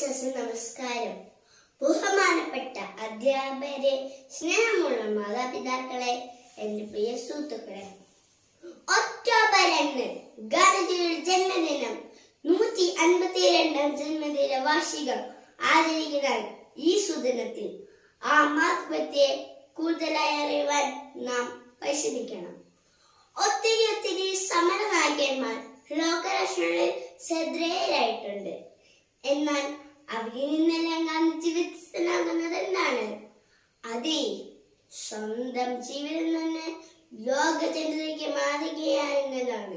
teachers നമസ്കാരം ബഹുമാനപ്പെട്ട അധ്യാപകരെ സ്നേഹമുള്ള മാതാപിതാക്കളെ എന്റെ പ്രിയ സുഹൃത്തുക്കളെ ഒക്ടോബർ രണ്ട് ഗാന്ധിജിയുടെ ജന്മദിനം നൂറ്റി അൻപത്തിരണ്ടാം ജന്മദിന വാർഷികം ആചരിക്കുന്ന ഈ സുദിനത്തിൽ ആ മഹത്വത്തെ കൂടുതലായി അറിയുവാൻ നാം പരിശ്രമിക്കണം ഒത്തിരി ഒത്തിരി സമര നായകന്മാർ ലോകരാഷ്ട്രങ്ങളിൽ ശ്രദ്ധേയരായിട്ടുണ്ട് എന്നാൽ അവരിൽ നിന്നെല്ലാം ഗാന്ധിജി വ്യത്യസ്തനാകുന്നത് എന്താണ് അതെ സ്വന്തം ജീവിതം തന്നെ ലോക ജനതയ്ക്ക് മാതൃകയാകുന്നതാണ്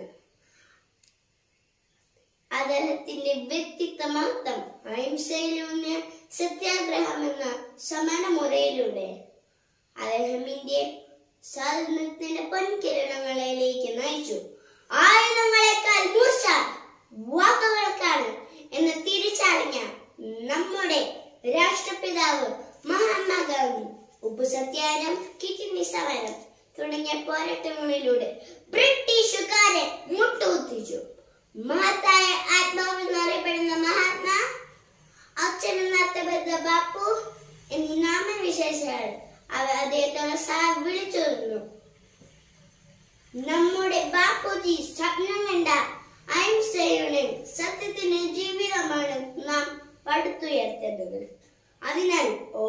അദ്ദേഹത്തിന്റെ വ്യക്തിത്വ മഹത്വം അഹിംസയിലൂന്നിയ സത്യാഗ്രഹം എന്ന സമരമുറയിലൂടെ അദ്ദേഹം ഇന്ത്യ സ്വാതന്ത്ര്യത്തിന്റെ പൊൻകിരണങ്ങളിലേക്ക് നയിച്ചു ആയുധങ്ങളെക്കാൾ മൂർച്ച വാക്കുകൾക്കാണ് എന്ന് തിരിച്ചറിഞ്ഞ നമ്മുടെ രാഷ്ട്രപിതാവ് മഹാത്മാഗാന്ധി ഉപ്പു സത്യാഗ്രഹം കിറ്റിനി സമരം തുടങ്ങിയ പോരാട്ടങ്ങളിലൂടെ ബ്രിട്ടീഷുകാരെ മുട്ടുകുത്തിച്ചു മഹത്തായ ആത്മാവെന്നറിയപ്പെടുന്ന മഹാത്മാ അച്ഛനെന്നർത്ഥപ്പെട്ട ബാപ്പു എന്നീ നാമവിശേഷങ്ങൾ അവ അദ്ദേഹത്തോടെ സാ വിളിച്ചിരുന്നു നമ്മുടെ ബാപ്പുജി സ്വപ്നം കണ്ട അഹിംസയുടെ സത്യത്തിന്റെ ജീവിതമാണ് നാം പടുത്തുയർത്തേണ്ടത് അതിനാൽ